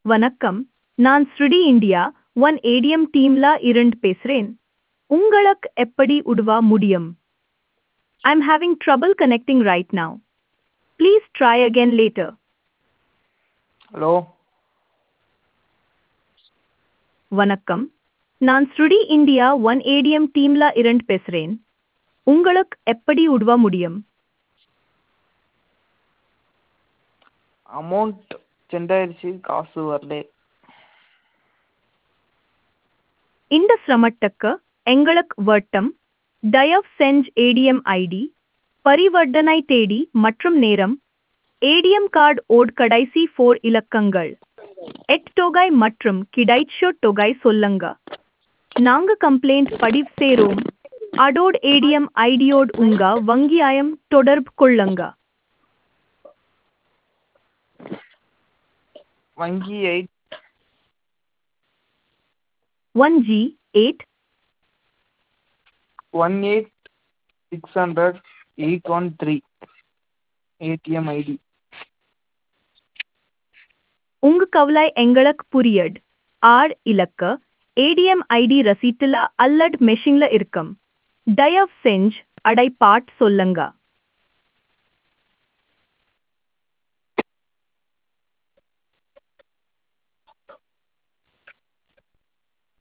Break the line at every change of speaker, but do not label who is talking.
வணக்கம் நான் ஸ்ருடி இந்தியா ஒன் ஏடிஎம் டீம்ல இருந்து பேசுறேன் உங்களுக்கு எப்படி உதவ முடியும் I'm having trouble connecting right now please try again later
hello
வணக்கம் நான் ஸ்ருடி இந்தியா ஒன் ஏடிஎம் டீம்ல இருந்து பேசுறேன் உங்களுக்கு எப்படி உதவ முடியும்
அமௌண்ட் சென்ட் ஆயிடுச்சு காசு வரல
இந்த சிரமத்துக்கு எங்களுக்கு வட்டம் தயவு செஞ்சு ஏடிஎம் ஐடி பரிவர்த்தனை தேதி மற்றும் நேரம் ஏடிஎம் கார்டு ஓட் கடைசி ஃபோர் இலக்கங்கள் எட் தொகை மற்றும் கிடைச்ச தொகை சொல்லுங்க நாங்க கம்ப்ளைண்ட் பதிவு செய்றோம் அதோட ஏடிஎம் ஐடியோடு உங்க வங்கியாயம் தொடர்பு கொள்ளுங்க
வங்கி எயிட்
ஒன் ஜி eight
one eight six hundred eight one three ATM ID
உங்க கவலை எங்களுக்கு புரியட் ஆர் இலக்க ஏடிஎம் ஐடி ரசீட்டில் அல்லட் மெஷின்ல இருக்கும் தயவு செஞ்சு அடைப்பாட் சொல்லுங்க